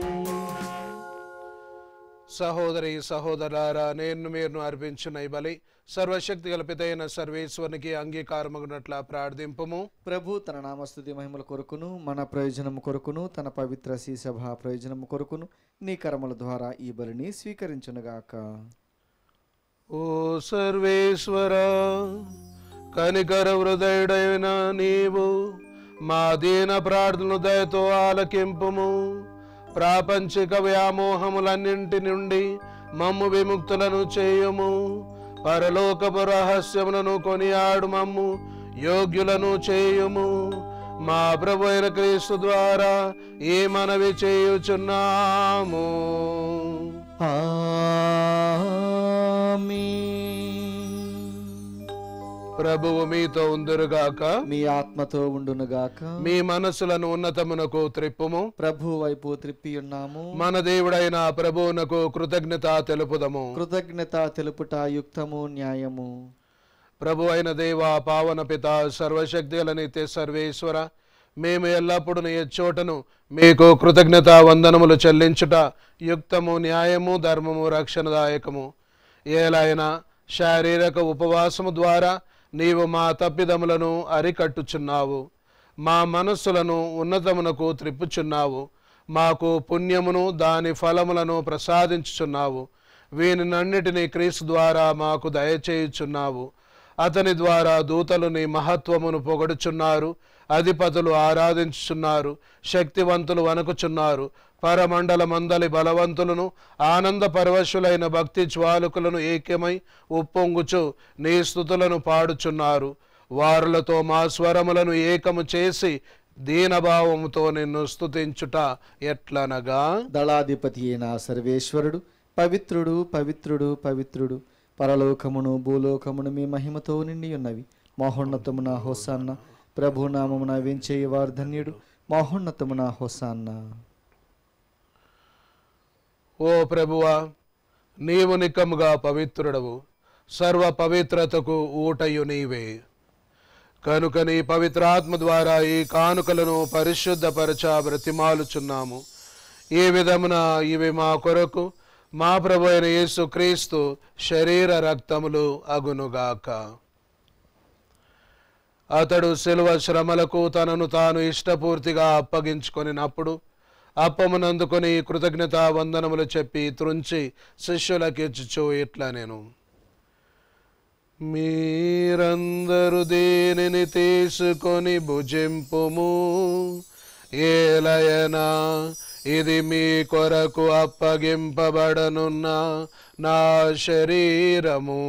సహోదరి సహోదరారా నేను మీరు అర్పించిన ఈ బలి సర్వశక్తి కల్పితైన సర్వేశ్వరునికి అంగీకారమగినట్ల ప్రార్థింపము ప్రభు తన నామస్తుతి మహిమల కొరకును మన ప్రయోజనము కొరకును తన పవిత్ర సభ ప్రయోజనము కొరకును నీ కర్మల ద్వారా ఈ బలిని స్వీకరించునుగాక ఓ సర్వేశ్వర కనికర హృదయుడైన నీవు మా దీన ప్రార్థనలు దయతో ఆలకింపుము ప్రాపంచిక వ్యామోహములన్నింటి నుండి మమ్ము విముక్తులను చేయుము పరలోకపు రహస్యములను కొనియాడు మమ్ము యోగ్యులను చేయుము మా ప్రభు అయిన క్రీస్తు ద్వారా ఈ మనవి చేయుచున్నాము ఆమేన్. ప్రభువు మీతో ఉందురుగాక మీ ఆత్మతో ఉండునుగాక మీ మనసులను ఉన్నతమునకు త్రిప్పుము ప్రభు వైపు త్రిప్పి ఉన్నాము మన దేవుడైన ప్రభువునకు కృతజ్ఞత తెలుపుదము కృతజ్ఞత తెలుపుట యుక్తము న్యాయము ప్రభు అయిన దేవ పావన పిత సర్వశక్తి గల నిత్య సర్వేశ్వర మేము ఎల్లప్పుడూ నీ చోటను మీకు కృతజ్ఞత వందనములు చెల్లించుట యుక్తము న్యాయము ధర్మము రక్షణదాయకము ఏలైనా శారీరక ఉపవాసము ద్వారా నీవు మా తప్పిదములను అరికట్టుచున్నావు మా మనస్సులను ఉన్నతమునకు త్రిప్పుచున్నావు మాకు పుణ్యమును దాని ఫలములను ప్రసాదించుచున్నావు వీనినన్నిటినీ క్రీస్తు ద్వారా మాకు దయచేయుచున్నావు అతని ద్వారా దూతలు నీ మహత్వమును పొగడుచున్నారు అధిపతులు ఆరాధించుచున్నారు శక్తివంతులు వణకుచున్నారు పరమండల మందలి బలవంతులను ఆనంద పరవశులైన భక్తి జ్వాలకులను ఏక్యమై ఉప్పొంగుచు నీ స్థుతులను పాడుచున్నారు వారులతో మా స్వరములను ఏకము చేసి దీనభావముతో నిన్ను స్తుతించుట ఎట్లనగా దళాధిపతి అయిన సర్వేశ్వరుడు పవిత్రుడు పవిత్రుడు పవిత్రుడు పరలోకమును భూలోకమును మీ మహిమతో నిండి ఉన్నవి మహోన్నతమున హోసాన్న ప్రభునామమున వెంచేయవారు ధన్యుడు మహోన్నతమున హోసాన్న ఓ ప్రభువా నీవు నిక్కముగా పవిత్రుడవు సర్వ పవిత్రతకు ఊటయు నీవే కనుక నీ పవిత్రాత్మ ద్వారా ఈ కానుకలను పరిశుద్ధపరచ బ్రతిమాలుచున్నాము ఈ విధమున ఇవి మా కొరకు మా ప్రభు అయిన యేసు క్రీస్తు శరీర రక్తములు అగునుగాక అతడు శిలువ శ్రమలకు తనను తాను ఇష్టపూర్తిగా అప్పగించుకొనినప్పుడు అప్పమునందుకొని కృతజ్ఞత వందనములు చెప్పి త్రుంచి శిష్యులకిచ్చుచు ఇట్లా నేను మీరందరూ దేనిని తీసుకొని భుజింపుము ఏలయనా ఇది మీ కొరకు అప్పగింపబడనున్న నా శరీరము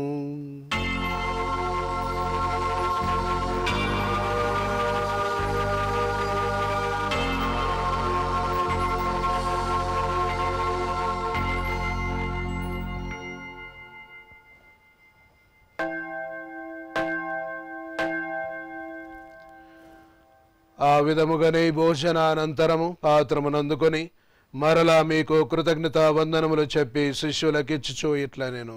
ఆ విధముగానే భోజనానంతరము పాత్రమునందుకొని మరలా మీకు కృతజ్ఞత వందనములు చెప్పి శిష్యులకిచ్చుచు ఇట్లా నేను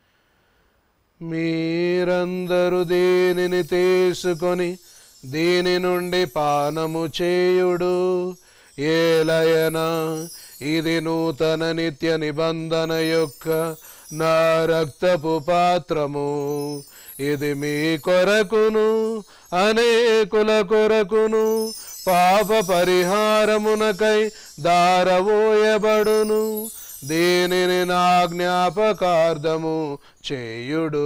మీరందరూ దేనిని తీసుకొని దీని నుండి పానము చేయుడు ఏలయన ఇది నూతన నిత్య నిబంధన యొక్క నా రక్తపు పాత్రము ఇది మీ కొరకును అనేకుల కొరకును పాప పరిహారమునకై దారవోయబడును దీనిని నా జ్ఞాపకార్థము చేయుడు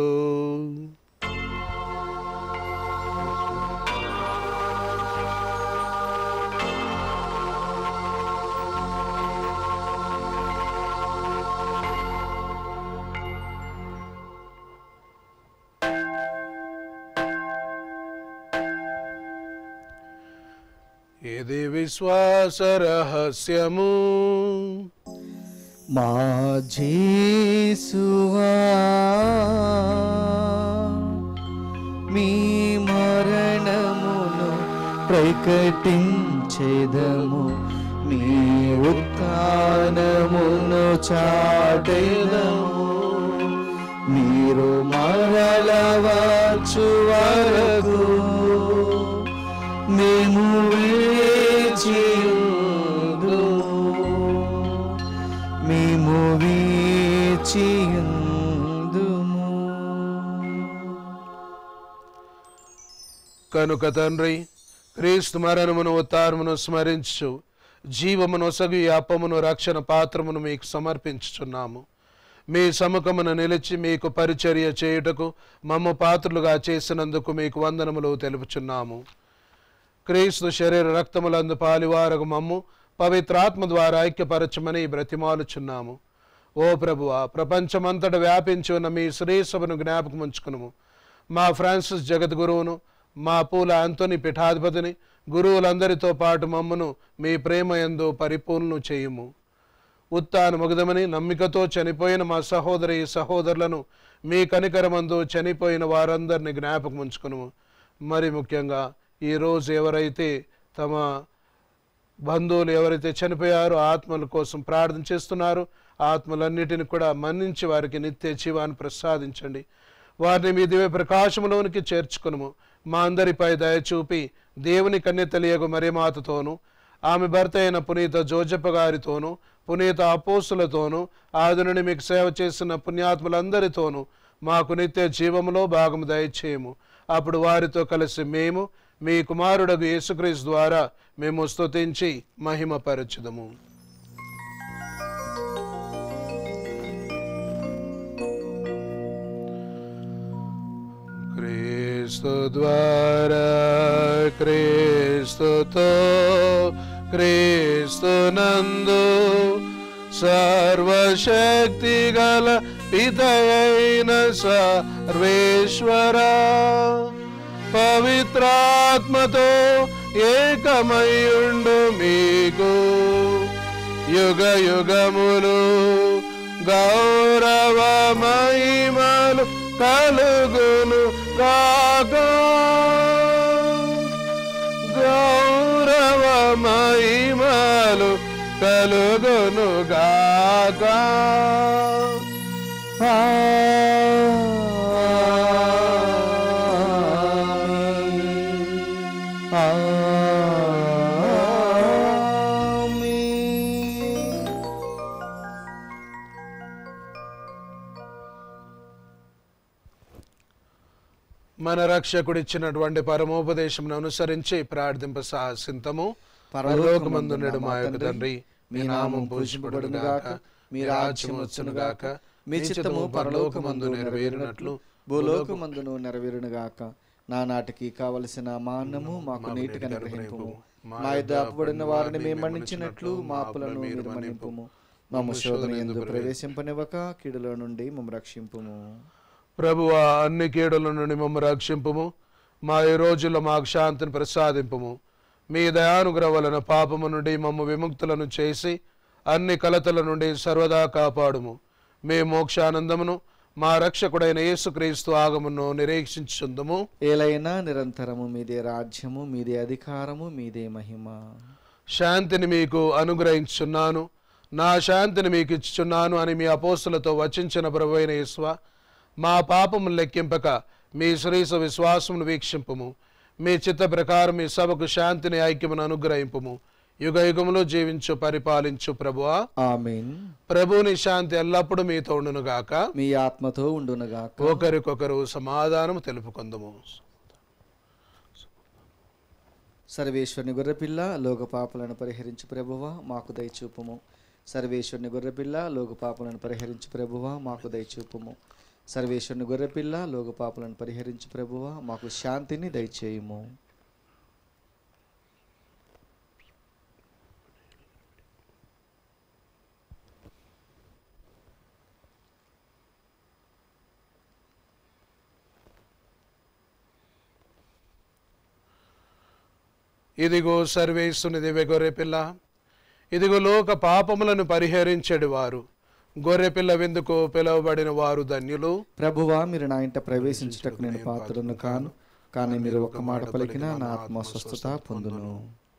ఇది విశ్వాస రహస్యము మా జేసువా మీ మరణమును ప్రకటించేదము మీ ఉత్థానమును చాటెదము మీరు మరల వచ్చు వరకు మేము వేచియుందుము. మేము వేచియుందుము. కనుక తండ్రి క్రీస్తు మరణమును ఉత్తారమును స్మరించు జీవమును ఒసగు ఈ అప్పమును రక్షణ పాత్రమును మీకు సమర్పించుచున్నాము మీ సముఖమున నిలిచి మీకు పరిచర్య చేయుటకు మమ్మ పాత్రులుగా చేసినందుకు మీకు వందనములు తెలుపుచున్నాము క్రీస్తు శరీర రక్తములందు పాలివారగు మమ్ము పవిత్రాత్మ ద్వారా ఐక్యపరచమని బ్రతిమాలుచున్నాము ఓ ప్రభువా ప్రపంచమంతట వ్యాపించి ఉన్న మీ శ్రీసభను జ్ఞాపకం ఉంచుకును మా ఫ్రాన్సిస్ జగద్గురువును మా పూల అంతోని పీఠాధిపతిని గురువులందరితో పాటు మమ్మను మీ ప్రేమ యందు పరిపూర్ణు చేయుము ఉత్తాన ముగదమని నమ్మికతో చనిపోయిన మా సహోదరి సహోదరులను మీ కనికరమందు చనిపోయిన వారందరిని జ్ఞాపకం ఉంచుకును మరి ముఖ్యంగా ఈరోజు ఎవరైతే తమ బంధువులు ఎవరైతే చనిపోయారో ఆత్మల కోసం ప్రార్థన చేస్తున్నారు ఆత్మలన్నిటిని కూడా మన్నించి వారికి నిత్య జీవాన్ని ప్రసాదించండి వారిని మీ దివ్య ప్రకాశంలోనికి చేర్చుకును మా అందరిపై దయ చూపి దేవుని కన్య తెలియగు మరిమాతతోనూ ఆమె భర్త అయిన పునీత జోజప్ప గారితోనూ పునీత అపోసులతోనూ ఆదునుని మీకు సేవ చేసిన పుణ్యాత్ములందరితోనూ మాకు నిత్య జీవములో భాగము దయచేయము అప్పుడు వారితో కలిసి మేము మీ కుమారుడగు యేసుక్రీస్తు ద్వారా మేము స్తుతించి మహిమపరచుదము క్రీస్తు ద్వారా క్రీస్తుతో క్రీస్తునందు సర్వశక్తి గల పితయైన సర్వేశ్వర పవిత్రాత్మతో ఏకమయుండు మీకు యుగ యుగములు గౌరవ మహిమలు కలుగును కాక గౌరవ మహిమలు కలుగును గాక మన రక్షకుడిచ్చినటువంటి పరమోపదేశమును అనుసరించి ప్రార్థింప సాహసింతము పరలోకమందున్నడు మా యొక్క తండ్రి మీ నామం పూజింపబడును గాక మీ రాజ్యం వచ్చును గాక మీ చిత్తము పరలోకమందు నెరవేరినట్లు భూలోకమందును నెరవేరునుగాక నా నాటికి కావలసిన మా అన్నము మాకు నీటికి అనుగ్రహింపుము మా యుద్ధ అప్పుబడిన వారిని మేము మన్నించినట్లు మా అప్పులను మీరు మన్నింపుము మమ్మ శోధన ఎందు ప్రవేశింపనివ్వక కీడులో నుండి మమ్మ రక్షింపుము ప్రభువా అన్ని కీడుల నుండి మమ్మ రక్షింపుము మా ఈ రోజుల్లో మాకు శాంతిని ప్రసాదింపుము మీ దయానుగ్రహ వలన పాపము నుండి మమ్మ విముక్తులను చేసి అన్ని కలతల నుండి సర్వదా కాపాడుము మీ మోక్షానందమును మా రక్షకుడైన యేసుక్రీస్తు ఆగమును నిరీక్షించుందుము ఏలైనా నిరంతరము మీదే రాజ్యము మీదే అధికారము మీదే మహిమ శాంతిని మీకు అనుగ్రహించున్నాను నా శాంతిని మీకు ఇచ్చుచున్నాను అని మీ అపోస్తులతో వచించిన ప్రభువైన యేసువ మా పాపములు లెక్కింపక మీ శ్రీస విశ్వాసమును వీక్షింపుము మీ చిత్త ప్రకారం మీ సభకు శాంతిని ఐక్యమును అనుగ్రహింపుము యుగ యుగములో జీవించు పరిపాలించు ప్రభువా ఆమెన్ ప్రభుని శాంతి ఎల్లప్పుడూ మీతో ఉండును గాక మీ ఆత్మతో ఉండునుగాక ఒకరికొకరు సమాధానం తెలుపుకుందము సర్వేశ్వరుని గొర్రెపిల్ల లోక పాపలను పరిహరించు ప్రభువ మాకు దయచూపుము సర్వేశ్వరుని గొర్రెపిల్ల లోక పాపలను పరిహరించు ప్రభువ మాకు దయచూపుము సర్వేశ్వరుని గొర్రెపిల్ల లోక పాపలను పరిహరించు ప్రభువ మాకు శాంతిని దయచేయుము ఇదిగో సర్వేశ్వని దివ్య గొర్రెపిల్ల ఇదిగో లోక పాపములను పరిహరించెడు వారు గొర్రెపిల్ల విందుకు పిలువబడిన వారు ధన్యులు ప్రభువా మీరు నా ఇంట ప్రవేశించుటకు నేను పాత్రను కాను కానీ మీరు ఒక మాట పలికినా నా ఆత్మ స్వస్థత పొందును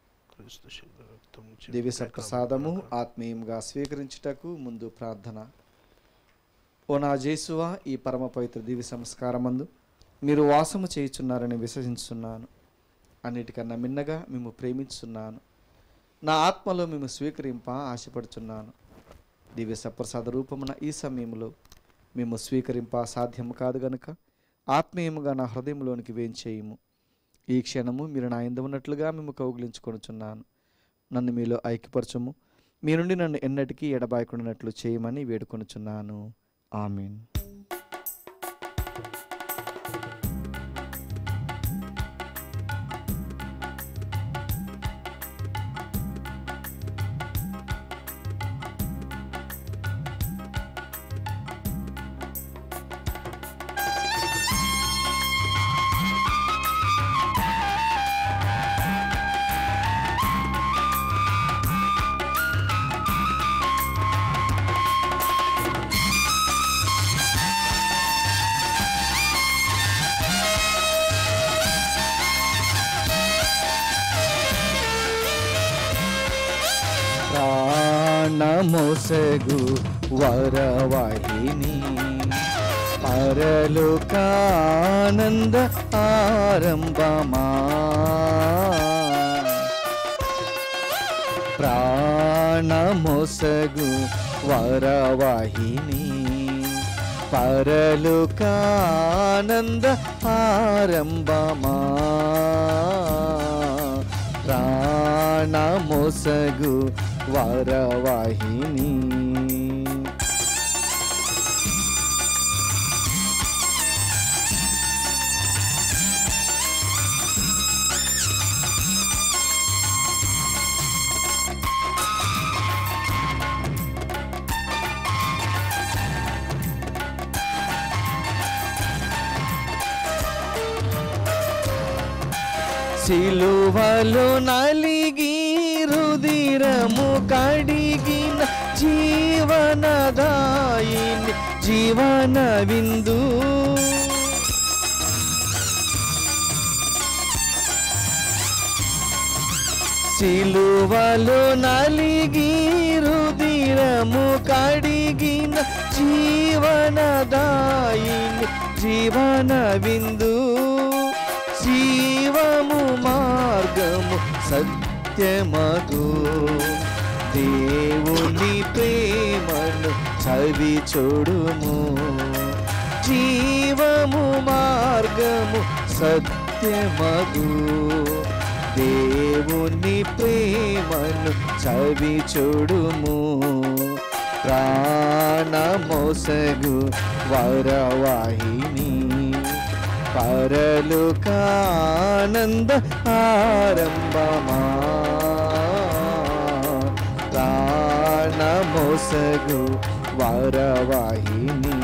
దివ్య సత్ప్రసాదము ఆత్మీయంగా స్వీకరించుటకు ముందు ప్రార్థన ఓ నా జేసువా ఈ పరమ పవిత్ర దివ్య సంస్కారమందు మీరు వాసము చేయుచున్నారని విశ్వసించున్నాను అన్నిటికన్నా మిన్నగా మేము ప్రేమించున్నాను నా ఆత్మలో మేము స్వీకరింప ఆశపడుచున్నాను దివ్య సప్రసాద రూపమున ఈ సమయంలో మేము స్వీకరింప సాధ్యము కాదు గనుక ఆత్మీయముగా నా హృదయంలోనికి వేంచేయము ఈ క్షణము మీరు నా ఎందు ఉన్నట్లుగా మేము కౌగిలించుకొనుచున్నాను నన్ను మీలో ఐక్యపరచము మీ నుండి నన్ను ఎన్నటికీ ఎడబాయకుండానట్లు చేయమని వేడుకొనుచున్నాను ఆమీన్ ప్రాణమొసగు వరవాహిని పరలోకానంద ఆరంభమా ప్రాణమొసగు వరవాహిని పరలోకానంద ఆరంభమా ప్రాణమొసగు వరవాహిని సిలువలు నలిగి రుదిరము కడిగిన జీవనదాయిని జీవన విందు సిలువలు నలిగి రుదిరము కడిగిన జీవనదాయిని జీవన విందు జీవము మార్గము సత్యమగు దేవుని ప్రేమను చవి చూడుము జీవము మార్గము సత్యమగు దేవుని ప్రేమను చవి చూడుము ప్రాణమోసగు వరవాహిని పరలోకానంద ఆరంభమా ప్రాణమోసగు వరవాహిని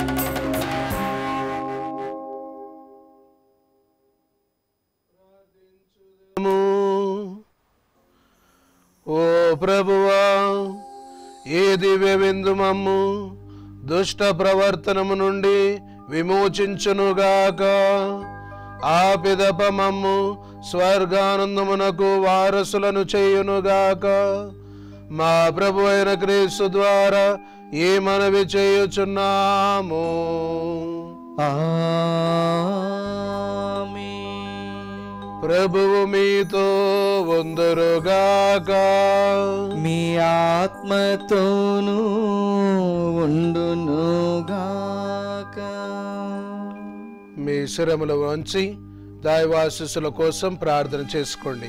ఓ ప్రభువా ఏ దివ్య విందు మమ్ము దుష్ట ప్రవర్తనము నుండి విమోచించునుగాక ఆ పిదప మమ్ము స్వర్గానందమునకు వారసులను చేయునుగాక మా ప్రభు అయిన క్రీస్తు ద్వారా ఏ మనవి చేయుచున్నాము ఆమేన్. ప్రభువు మీతో వందరుగాక మీ ఆత్మతోనూ ఉండునుగాక మీ శిరములు వంచి దైవాశిస్సుల కోసం ప్రార్థన చేసుకోండి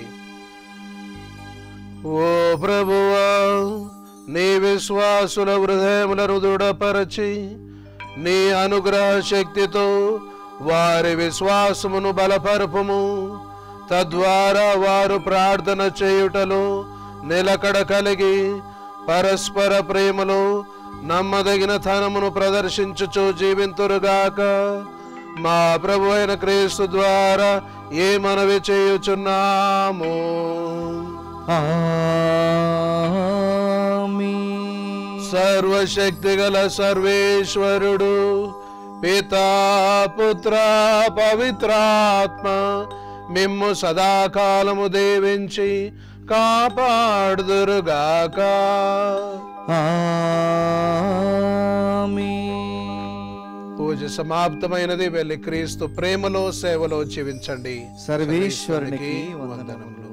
ఓ ప్రభువా నీ విశ్వాసుల హృదయములను దృఢపరచి నీ అనుగ్రహ శక్తితో వారి విశ్వాసమును బలపరపుము తద్వారా వారు ప్రార్థన చేయుటలో నిలకడ కలిగి పరస్పర ప్రేమలో నమ్మదగిన ధనమును ప్రదర్శించుచు జీవింతురుగాక మా ప్రభు అయిన క్రీస్తు ద్వారా ఏ మనవి చేయుచున్నాము ఆమేన్. సర్వశక్తి గల సర్వేశ్వరుడు పితా పుత్ర పవిత్రాత్మ మిమ్ము సదాకాలము దేవించి కాపాడుదురుగాక ఆమేన్. పూజ సమాప్తమైనది వెళ్ళి క్రీస్తు ప్రేమలో సేవలో జీవించండి సర్వేశ్వరునికి వందనములు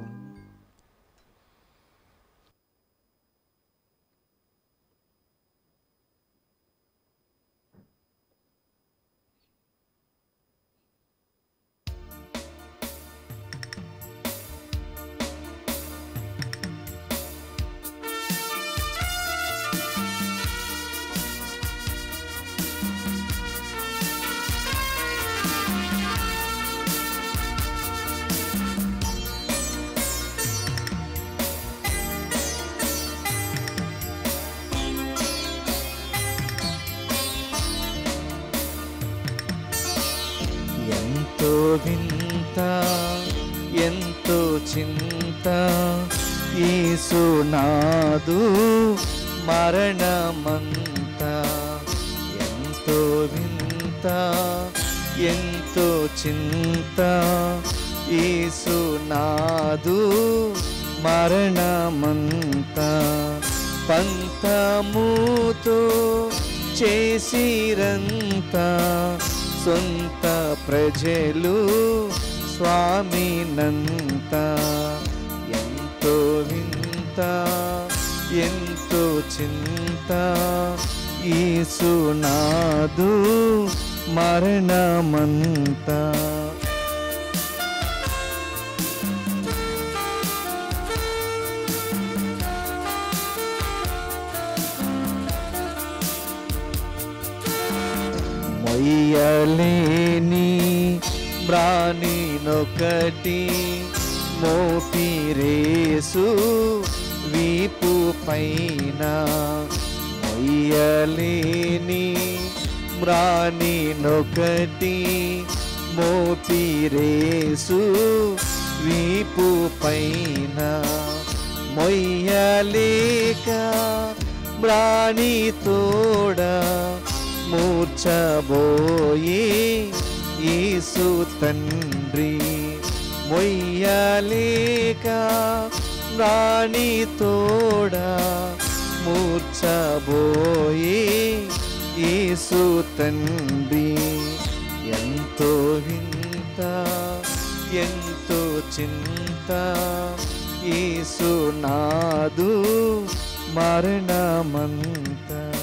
ఎంతో వింత ఎంతో చింత ఈసునాదు మరణమంత ఎంతో వింత ఎంతో చింత ఈసునాదు మరణమంత పంతముతో చేసిరంతా సొంత ప్రజలు స్వామినంత ఎంతో వింత ఎంతో చింత ఈసునాదు మరణమంతా మొయ్యలేని బ్రాణినొకటి మోపిరేసు వీపు పైన మొయ్యలేని బ్రాణినొకటి మోపిరేసు వీపు పైన మొయ్యలేక బ్రాణి తోడా మూర్చబోయి యేసు తండ్రి మొయ్యలేక రాణి తోడా మూర్చబోయి యేసు తండ్రి ఎంతో వింత ఎంతో చింత యేసు నాదు మరణమంతా